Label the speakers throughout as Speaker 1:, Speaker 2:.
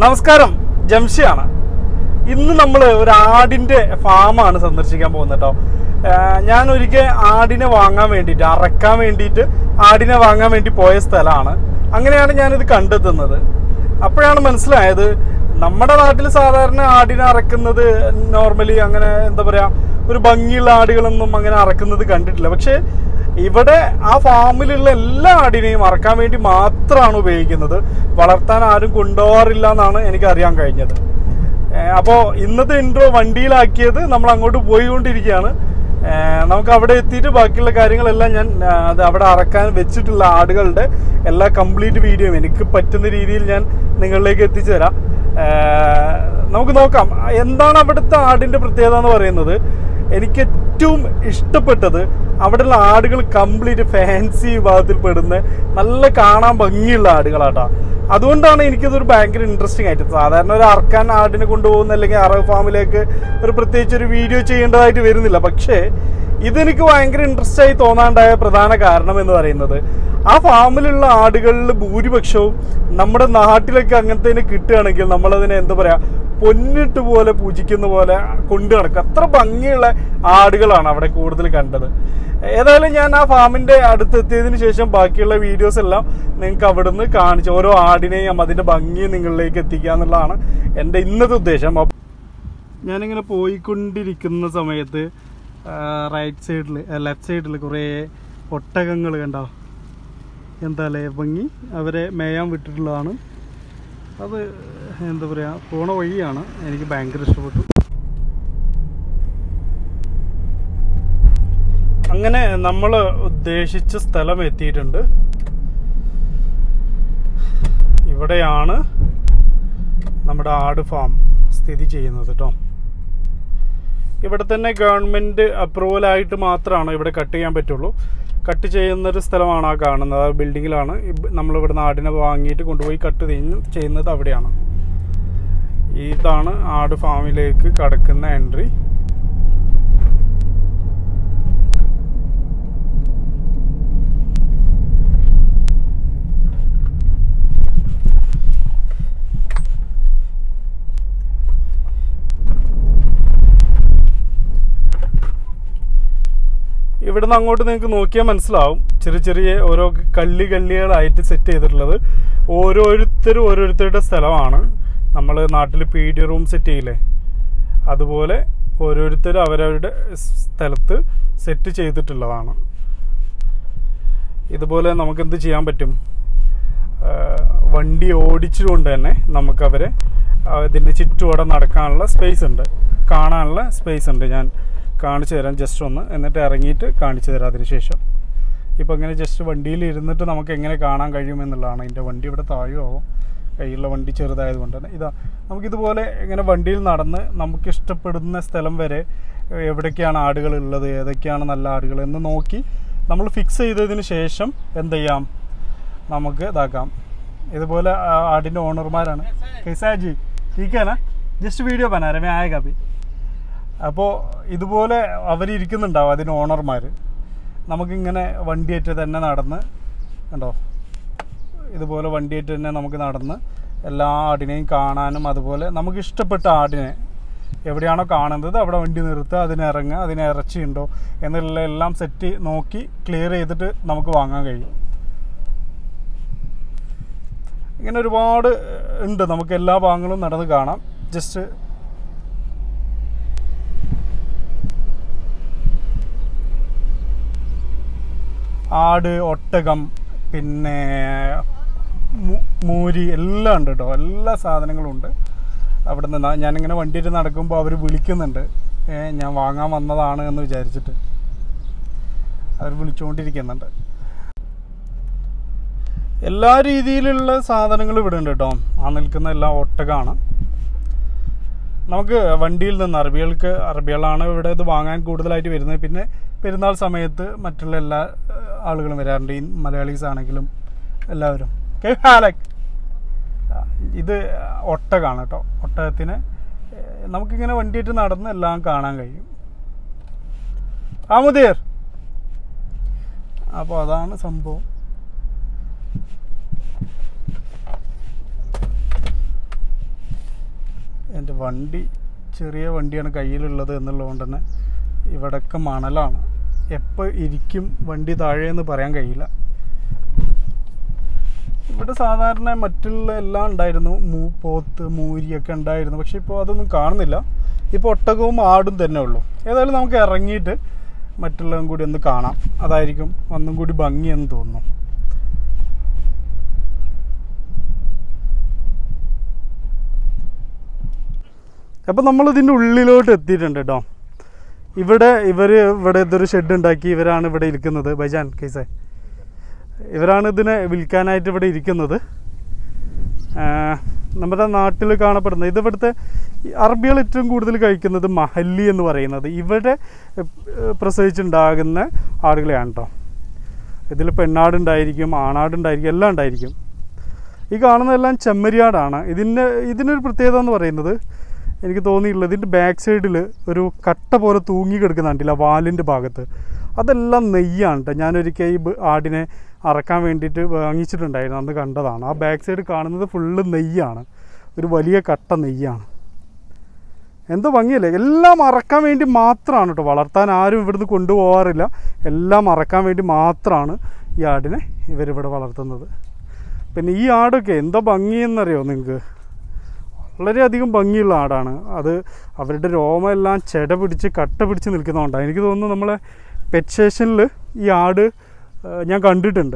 Speaker 1: നമസ്കാരം ജംഷിയാണ് ഇന്ന് നമ്മൾ ഒരു ആടിന്റെ ഫാമാണ് സന്ദർശിക്കാൻ പോകുന്നത് കേട്ടോ ഞാൻ ഒരിക്കൽ ആടിനെ വാങ്ങാൻ വേണ്ടിയിട്ട് അറക്കാൻ വേണ്ടിയിട്ട് ആടിനെ വാങ്ങാൻ വേണ്ടി പോയ സ്ഥലമാണ് അങ്ങനെയാണ് ഞാനിത് കണ്ടെത്തുന്നത് അപ്പോഴാണ് മനസ്സിലായത് നമ്മുടെ നാട്ടിൽ സാധാരണ ആടിനെ അറക്കുന്നത് നോർമലി അങ്ങനെ എന്താ പറയാ ഒരു ഭംഗിയുള്ള ആടുകളൊന്നും അങ്ങനെ അറക്കുന്നത് കണ്ടിട്ടില്ല പക്ഷേ ഇവിടെ ആ ഫാമിലുള്ള എല്ലാ ആടിനെയും അറക്കാൻ വേണ്ടി മാത്രമാണ് ഉപയോഗിക്കുന്നത് വളർത്താൻ ആരും കൊണ്ടുപോകാറില്ല എന്നാണ് എനിക്ക് അറിയാൻ കഴിഞ്ഞത് അപ്പോൾ ഇന്നത്തെ ഇൻട്രോ വണ്ടിയിലാക്കിയത് നമ്മൾ അങ്ങോട്ട് പോയിക്കൊണ്ടിരിക്കുകയാണ് ഏഹ് നമുക്ക് അവിടെ എത്തിയിട്ട് ബാക്കിയുള്ള കാര്യങ്ങളെല്ലാം ഞാൻ ആ, അത് അവിടെ അറക്കാൻ വെച്ചിട്ടുള്ള ആടുകളുടെ എല്ലാ കംപ്ലീറ്റ് വീഡിയോയും എനിക്ക് പറ്റുന്ന രീതിയിൽ ഞാൻ നിങ്ങളിലേക്ക് എത്തിച്ചു തരാം ഏഹ് നമുക്ക് നോക്കാം എന്താണ് അവിടുത്തെ ആടിൻ്റെ പ്രത്യേകത എന്ന് പറയുന്നത് എനിക്ക് ഏറ്റവും ഇഷ്ടപ്പെട്ടത് അവിടെയുള്ള ആടുകൾ കംപ്ലീറ്റ് ഫാൻസി വിഭാഗത്തിൽ പെടുന്ന നല്ല കാണാൻ ഭംഗിയുള്ള ആടുകളാട്ടാ അതുകൊണ്ടാണ് എനിക്കിതൊരു ഭയങ്കര ഇൻട്രസ്റ്റിംഗ് ആയിട്ട് സാധാരണ ഒരു അറക്കാൻ ആടിനെ കൊണ്ടുപോകുന്ന അല്ലെങ്കിൽ അറവ് ഫാമിലേക്ക് ഒരു പ്രത്യേകിച്ച് ഒരു വീഡിയോ ചെയ്യേണ്ടതായിട്ട് വരുന്നില്ല പക്ഷേ ഇതെനിക്ക് ഭയങ്കര ഇൻട്രസ്റ്റ് ആയി തോന്നാണ്ടായ പ്രധാന കാരണം എന്ന് പറയുന്നത് ആ ഫാമിലുള്ള ആടുകളിൽ ഭൂരിപക്ഷവും നമ്മുടെ നാട്ടിലൊക്കെ അങ്ങനത്തെ കിട്ടുകയാണെങ്കിൽ നമ്മളതിനെ എന്താ പറയാ പൊന്നിട്ട് പോലെ പൂജിക്കുന്ന പോലെ കൊണ്ടു നടക്കും അത്ര ഭംഗിയുള്ള ആടുകളാണ് അവിടെ കൂടുതൽ കണ്ടത് ഏതായാലും ഞാൻ ആ ഫാമിന്റെ അടുത്തെത്തിയതിന് ശേഷം ബാക്കിയുള്ള വീഡിയോസ് എല്ലാം നിങ്ങൾക്ക് അവിടുന്ന് കാണിച്ച് ഓരോ ആടിനെയും അതിന്റെ ഭംഗിയും നിങ്ങളിലേക്ക് എത്തിക്കുക എന്നുള്ളതാണ് എൻ്റെ ഇന്നത്തെ ഉദ്ദേശം അപ്പ- ഞാനിങ്ങനെ പോയിക്കൊണ്ടിരിക്കുന്ന സമയത്ത് റൈറ്റ് സൈഡിൽ ലെഫ്റ്റ് സൈഡിൽ കുറേ ഒട്ടകങ്ങൾ കണ്ടോ എന്താ അല്ലേ ഭംഗി അവരെ മേയാൻ വിട്ടിട്ടുള്ളതാണ് അത് എന്താ പറയുക പോണ വഴിയാണ് എനിക്ക് ഭയങ്കര ഇഷ്ടപ്പെട്ടു അങ്ങനെ നമ്മൾ ഉദ്ദേശിച്ച സ്ഥലം എത്തിയിട്ടുണ്ട് ഇവിടെയാണ് നമ്മുടെ ആട് ഫാം സ്ഥിതി ചെയ്യുന്നത് കേട്ടോ ഇവിടെ തന്നെ ഗവൺമെൻറ് അപ്രൂവൽ ആയിട്ട് മാത്രമാണ് ഇവിടെ കട്ട് ചെയ്യാൻ പറ്റുള്ളൂ കട്ട് ചെയ്യുന്നൊരു സ്ഥലമാണ് ആ കാണുന്നത് ആ ബിൽഡിങ്ങിലാണ് നമ്മളിവിടെ നാടിനെ വാങ്ങിയിട്ട് കൊണ്ടുപോയി കട്ട് ചെയ്യുന്ന- ചെയ്യുന്നത് അവിടെയാണ് ഇതാണ് ആട് ഫാമിലേക്ക് കടക്കുന്ന എൻട്രി ഇവിടുന്ന് അങ്ങോട്ട് നിങ്ങൾക്ക് നോക്കിയാൽ മനസ്സിലാവും ചെറിയ ചെറിയ ഓരോ കള്ളി കള്ളികളായിട്ട് സെറ്റ് ചെയ്തിട്ടുള്ളത് ഓരോരുത്തരും ഓരോരുത്തരുടെ സ്ഥലമാണ് നമ്മൾ നാട്ടിൽ പി ഡി റൂം സെറ്റ് ചെയ്യില്ലേ അതുപോലെ ഓരോരുത്തരും അവരവരുടെ സ്ഥലത്ത് സെറ്റ് ചെയ്തിട്ടുള്ളതാണ് ഇതുപോലെ നമുക്ക് എന്ത് ചെയ്യാൻ പറ്റും ആ, വണ്ടി ഓടിച്ചുകൊണ്ട് തന്നെ നമുക്കവരെ ആ, ഇതിൻ്റെ ചുറ്റുവടം നടക്കാനുള്ള സ്പേസ് ഉണ്ട് കാണാനുള്ള സ്പേസ് ഉണ്ട് ഞാൻ കാണിച്ചു തരാം ജസ്റ്റ് ഒന്ന് എന്നിട്ട് ഇറങ്ങിയിട്ട് കാണിച്ചു തരാം അതിന് ശേഷം ഇപ്പോൾ ഇങ്ങനെ ജസ്റ്റ് വണ്ടിയിൽ ഇരുന്നിട്ട് നമുക്ക് എങ്ങനെ കാണാൻ കഴിയുമെന്നുള്ളതാണ് ഇതിൻ്റെ വണ്ടി ഇവിടെ താഴുമാവും കയ്യിലുള്ള വണ്ടി ചെറുതായതുകൊണ്ട് തന്നെ ഇതാ നമുക്കിതുപോലെ ഇങ്ങനെ വണ്ടിയിൽ നടന്ന് നമുക്ക് ഇഷ്ടപ്പെടുന്ന സ്ഥലം വരെ എവിടേക്കാണ് ആടുകൾ ഉള്ളത് ഏതൊക്കെയാണ് നല്ല ആടുകൾ എന്ന് നോക്കി നമ്മൾ ഫിക്സ് ചെയ്തതിന് ശേഷം എന്ത് ചെയ്യാം നമുക്ക് ഇതാക്കാം ഇതുപോലെ ആ ആടിൻ്റെ ഓണർമാരാണ് കൈസാജി ടീക്കാണ് ജസ്റ്റ് വീഡിയോ ബനാ രമേ ആയ കബി അപ്പോൾ ഇതുപോലെ അവരിയ്ക്കുന്നുണ്ടാവും അതിന് ഓണർമാർ നമുക്കിങ്ങനെ വണ്ടിയേറ്റ് തന്നെ നടന്ന് കണ്ടോ ഇതുപോലെ വണ്ടിയേറ്റ് തന്നെ നമുക്ക് നടന്ന് എല്ലാ ആടിനെയും കാണാനും അതുപോലെ നമുക്ക് ഇഷ്ടപ്പെട്ട ആടിനെ എവിടെയാണോ കാണുന്നത് അവിടെ വണ്ടി നിർത്തുക അതിന് ഇറങ്ങുക അതിന് ഇറച്ചിയുണ്ടോ എന്നുള്ള എല്ലാം സെറ്റ് നോക്കി ക്ലിയർ ചെയ്തിട്ട് നമുക്ക് വാങ്ങാൻ കഴിയും ഇങ്ങനെ ഒരുപാട് ഉണ്ട് നമുക്ക് എല്ലാ ഭാഗങ്ങളും നടന്ന് കാണാം ജസ്റ്റ് ആട് ഒട്ടകം പിന്നെ മു- മൂരി എല്ലാം ഉണ്ട് കേട്ടോ എല്ലാ സാധനങ്ങളും ഉണ്ട് അവിടെ നിന്ന് ഞാനിങ്ങനെ വണ്ടിയിട്ട് നടക്കുമ്പോൾ അവർ വിളിക്കുന്നുണ്ട് ഏ, ഞാൻ വാങ്ങാൻ വന്നതാണ് എന്ന് വിചാരിച്ചിട്ട് അവർ വിളിച്ചുകൊണ്ടിരിക്കുന്നുണ്ട് എല്ലാ രീതിയിലുള്ള സാധനങ്ങളും ഇവിടെ ഉണ്ട് കേട്ടോ ആ നിൽക്കുന്ന എല്ലാം ഒട്ടകമാണ് നമുക്ക് വണ്ടിയിൽ നിന്ന് അറബികൾക്ക് അറബികളാണ് ഇവിടെ ഇത് വാങ്ങാൻ കൂടുതലായിട്ട് വരുന്നത് പിന്നെ പെരുന്നാൾ സമയത്ത് മറ്റുള്ള എല്ലാ ഏഹ്, ആളുകളും വരാറുണ്ട് ഈ മലയാളീസ് ആണെങ്കിലും എല്ലാവരും കെ ഹാലക് ഇത് ഒട്ടകാണ് കേട്ടോ ഒട്ടകത്തിന് ഏഹ്, നമുക്കിങ്ങനെ വണ്ടിയായിട്ട് നടന്ന് എല്ലാം കാണാൻ കഴിയും ആ മുതിയർ അപ്പോൾ അതാണ് സംഭവം എൻ്റെ വണ്ടി ചെറിയ വണ്ടിയാണ് കയ്യിലുള്ളത് എന്നുള്ളതുകൊണ്ട് തന്നെ ഇവിടെയൊക്കെ മണലാണ് എപ്പോൾ ഇരിക്കും വണ്ടി താഴെയെന്ന് പറയാൻ കഴിയില്ല ഇവിടെ സാധാരണ മറ്റുള്ള എല്ലാം ഉണ്ടായിരുന്നു മൂ പോത്ത് മൂരിയൊക്കെ ഉണ്ടായിരുന്നു പക്ഷെ ഇപ്പോൾ അതൊന്നും കാണുന്നില്ല ഇപ്പോൾ ഒട്ടകവും ആടും തന്നെ ഉള്ളൂ ഏതായാലും നമുക്ക് ഇറങ്ങിയിട്ട് മറ്റുള്ളതും കൂടി ഒന്ന് കാണാം അതായിരിക്കും ഒന്നും കൂടി ഭംഗിയെന്ന് തോന്നുന്നു അപ്പം നമ്മൾ ഇതിൻ്റെ ഉള്ളിലോട്ട് എത്തിയിട്ടുണ്ട് കേട്ടോ ഇവിടെ ഇവർ ഇവിടെ ഇതൊരു ഷെഡ് ഉണ്ടാക്കി ഇവരാണ് ഇവിടെ ഇരിക്കുന്നത് ബൈജാൻ കേസേ ഇവരാണ് ഇതിനെ വിൽക്കാനായിട്ട് ഇവിടെ ഇരിക്കുന്നത് ആ, നമ്മുടെ നാട്ടിൽ കാണപ്പെടുന്ന ഇത് ഇവിടുത്തെ ഈ അറബികൾ ഏറ്റവും കൂടുതൽ കഴിക്കുന്നത് മഹല്ലി എന്ന് പറയുന്നത് ഇവിടെ ഏഹ്, പ്രസവിച്ചുണ്ടാകുന്ന ആടുകളെയാണ് കേട്ടോ ഇതിൽ പെണ്ണാടുണ്ടായിരിക്കും ആണാടുണ്ടായിരിക്കും എല്ലാം ഉണ്ടായിരിക്കും ഈ കാണുന്നതെല്ലാം ചെമ്മരിയാടാണ് ഇതിൻ്റെ ഇതിനൊരു പ്രത്യേകത എന്ന് പറയുന്നത് എനിക്ക് തോന്നിയിട്ടുള്ളത് ഇതിൻ്റെ ബാക്ക് സൈഡിൽ ഒരു കട്ട പോലെ തൂങ്ങി കിടക്കുന്നുണ്ടല്ല വാലിൻ്റെ ഭാഗത്ത് അതെല്ലാം നെയ്യാണ് കേട്ടോ ഞാനൊരിക്കൽ ഈ ബ- ആടിനെ അറക്കാൻ വേണ്ടിയിട്ട് വാങ്ങിച്ചിട്ടുണ്ടായിരുന്നു അന്ന് കണ്ടതാണ് ആ ബാക്ക് സൈഡ് കാണുന്നത് ഫുള്ള് നെയ്യാണ് ഒരു വലിയ കട്ട നെയ്യാണ് എന്തോ ഭംഗിയല്ലേ എല്ലാം അറക്കാൻ വേണ്ടി മാത്രമാണ് കേട്ടോ വളർത്താൻ ആരും ഇവിടുന്ന് കൊണ്ടുപോകാറില്ല എല്ലാം അറക്കാൻ വേണ്ടി മാത്രമാണ് ഈ ആടിനെ ഇവരിവിടെ വളർത്തുന്നത് പിന്നെ ഈ ആടൊക്കെ എന്തോ ഭംഗിയെന്നറിയോ നിങ്ങൾക്ക് വളരെയധികം ഭംഗിയുള്ള ആടാണ് അത് അവരുടെ രോമെല്ലാം ചെട പിടിച്ച് കട്ട പിടിച്ച് നിൽക്കുന്നതുകൊണ്ടാണ് എനിക്ക് തോന്നുന്നു നമ്മളെ പെറ്റ് സ്റ്റേഷനിൽ ഈ ആട് ആ, ഞാൻ കണ്ടിട്ടുണ്ട്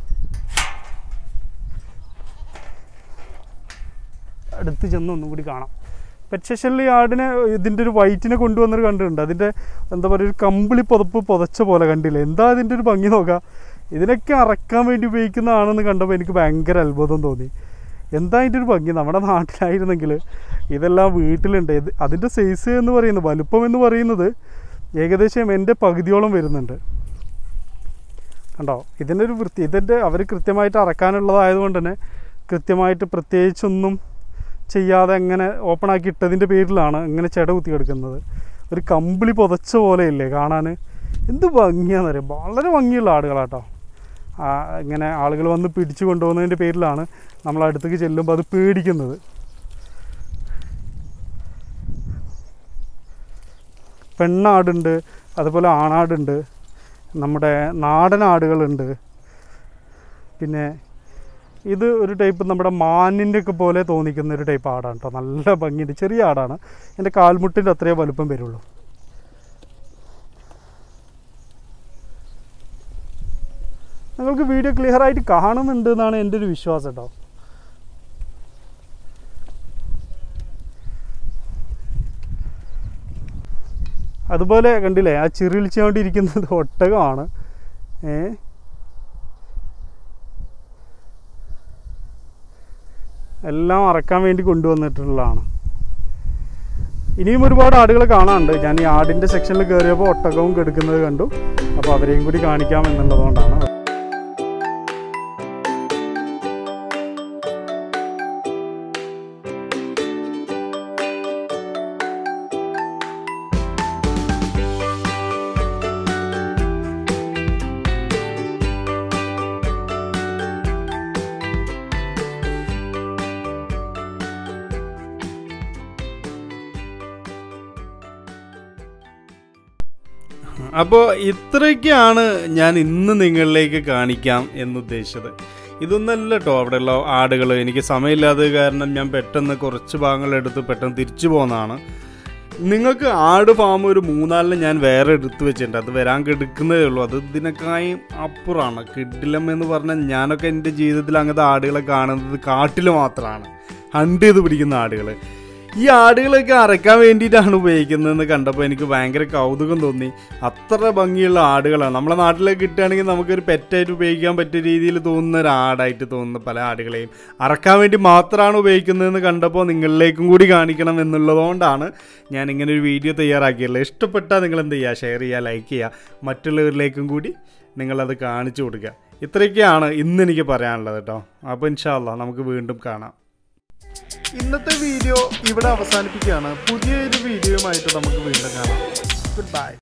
Speaker 1: അടുത്ത് ചെന്ന് ഒന്നും കൂടി കാണാം പെറ്റ് സ്റ്റേഷനിൽ ഈ ആടിനെ ഇതിൻ്റെ ഒരു വൈറ്റിനെ കൊണ്ടുവന്നൊരു കണ്ടിട്ടുണ്ട് അതിൻ്റെ എന്താ പറയുക ഒരു കമ്പിളി പുതപ്പ് പുതച്ച പോലെ കണ്ടില്ല എന്താ ഇതിൻ്റെ ഒരു ഭംഗി നോക്കാം ഇതിനൊക്കെ അറക്കാൻ വേണ്ടി ഉപയോഗിക്കുന്നതാണെന്ന് കണ്ടപ്പോൾ എനിക്ക് ഭയങ്കര അത്ഭുതം തോന്നി എന്താ അതിൻ്റെ ഒരു ഭംഗി നമ്മുടെ നാട്ടിലായിരുന്നെങ്കിൽ ഇതെല്ലാം വീട്ടിലുണ്ട് ഇത് അതിൻ്റെ സൈസ് എന്ന് പറയുന്നത് വലുപ്പം എന്ന് പറയുന്നത് ഏകദേശം എൻ്റെ പകുതിയോളം വരുന്നുണ്ട് കണ്ടോ ഇതിൻ്റെ ഒരു വൃത്തി ഇതിൻ്റെ അവർ കൃത്യമായിട്ട് അറക്കാനുള്ളതായതുകൊണ്ട് തന്നെ കൃത്യമായിട്ട് പ്രത്യേകിച്ചൊന്നും ചെയ്യാതെ അങ്ങനെ ഓപ്പൺ ആക്കി ഇട്ടതിൻ്റെ പേരിലാണ് ഇങ്ങനെ ചെട കുത്തി കിടക്കുന്നത് ഒരു കമ്പിളി പുതച്ച പോലെയല്ലേ കാണാൻ എന്ത് ഭംഗിയാണെന്നറിയാം വളരെ ഭംഗിയുള്ള ആടുകളാട്ടോ ആ, ഇങ്ങനെ ആളുകൾ വന്ന് പിടിച്ചു കൊണ്ടുപോകുന്നതിൻ്റെ പേരിലാണ് നമ്മൾ അടുത്തേക്ക് ചെല്ലുമ്പോൾ അത് പേടിക്കുന്നത് പെണ്ണാടുണ്ട് അതുപോലെ ആണാടുണ്ട് നമ്മുടെ നാടൻ ആടുകളുണ്ട് പിന്നെ ഇത് ഒരു ടൈപ്പ് നമ്മുടെ മാനിൻ്റെ ഒക്കെ പോലെ തോന്നിക്കുന്ന ഒരു ടൈപ്പ് ആടാണ് കേട്ടോ നല്ല ഭംഗിയുണ്ട് ചെറിയ ആടാണ് എൻ്റെ കാൽമുട്ടിൻ്റെ അത്രയേ വലുപ്പം വരുള്ളൂ നിങ്ങൾക്ക് വീഡിയോ ക്ലിയർ ആയിട്ട് കാണുന്നുണ്ട് എന്നാണ് എൻ്റെ ഒരു വിശ്വാസം കേട്ടോ അതുപോലെ കണ്ടില്ലേ ആ ചിറിളിച്ചുകൊണ്ടിരിക്കുന്നത് ഒട്ടകമാണ് ഏ എല്ലാം അറക്കാൻ വേണ്ടി കൊണ്ടുവന്നിട്ടുള്ളതാണ് ഇനിയും ഒരുപാട് ആടുകൾ കാണാനുണ്ട് ഞാൻ ഈ ആടിൻ്റെ സെക്ഷനിൽ കയറിയപ്പോൾ ഒട്ടകവും കെടുക്കുന്നത് കണ്ടു അപ്പോൾ അവരെയും കൂടി കാണിക്കാം എന്നുള്ളതുകൊണ്ടാണ് അപ്പോൾ ഇത്രയൊക്കെയാണ് ഞാൻ ഇന്ന് നിങ്ങളിലേക്ക് കാണിക്കാം എന്നുദ്ദേശിച്ചത് ഇതൊന്നല്ല കേട്ടോ അവിടെയുള്ള ആടുകൾ എനിക്ക് സമയമില്ലാത്തത് കാരണം ഞാൻ പെട്ടെന്ന് കുറച്ച് ഭാഗങ്ങൾ എടുത്ത് പെട്ടെന്ന് തിരിച്ചു പോകുന്നതാണ് നിങ്ങൾക്ക് ആട് ഫാം ഒരു മൂന്നാലിന് ഞാൻ വേറെ എടുത്തു വെച്ചിട്ടുണ്ട് അത് വരാൻ കിടക്കുന്നതേ ഉള്ളൂ അത് ഇതിനേക്കായും അപ്പുറമാണ് കിഡിലം എന്ന് പറഞ്ഞാൽ ഞാനൊക്കെ എൻ്റെ ജീവിതത്തിൽ അങ്ങനത്തെ ആടുകളെ കാണുന്നത് കാട്ടിൽ മാത്രമാണ് ഹണ്ട് ചെയ്ത് പിടിക്കുന്ന ആടുകൾ ഈ ആടുകളൊക്കെ അറക്കാൻ വേണ്ടിയിട്ടാണ് ഉപയോഗിക്കുന്നതെന്ന് കണ്ടപ്പോൾ എനിക്ക് ഭയങ്കര കൗതുകം തോന്നി അത്ര ഭംഗിയുള്ള ആടുകളാണ് നമ്മളെ നാട്ടിലേക്ക് കിട്ടുകയാണെങ്കിൽ നമുക്കൊരു പെറ്റായിട്ട് ഉപയോഗിക്കാൻ പറ്റിയ രീതിയിൽ തോന്നുന്ന ഒരു ആടായിട്ട് തോന്നുന്ന പല ആടുകളെയും അറക്കാൻ വേണ്ടി മാത്രമാണ് ഉപയോഗിക്കുന്നതെന്ന് കണ്ടപ്പോൾ നിങ്ങളിലേക്കും കൂടി കാണിക്കണം എന്നുള്ളതുകൊണ്ടാണ് ഞാൻ ഇങ്ങനെ ഒരു വീഡിയോ തയ്യാറാക്കിയുള്ളത് ഇഷ്ടപ്പെട്ടാൽ നിങ്ങൾ എന്ത് ചെയ്യുക ഷെയർ ചെയ്യുക ലൈക്ക് ചെയ്യുക മറ്റുള്ളവരിലേക്കും കൂടി നിങ്ങളത് കാണിച്ചു കൊടുക്കുക ഇത്രയൊക്കെയാണ് ഇന്ന് എനിക്ക് പറയാനുള്ളത് കേട്ടോ അപ്പോൾ ഇൻഷാല്ല നമുക്ക് വീണ്ടും കാണാം ഇന്നത്തെ വീഡിയോ ഇവിടെ അവസാനിപ്പിക്കുകയാണ് പുതിയൊരു വീഡിയോയുമായിട്ട് നമുക്ക് വീണ്ടും കാണാം ഗുഡ് ബൈ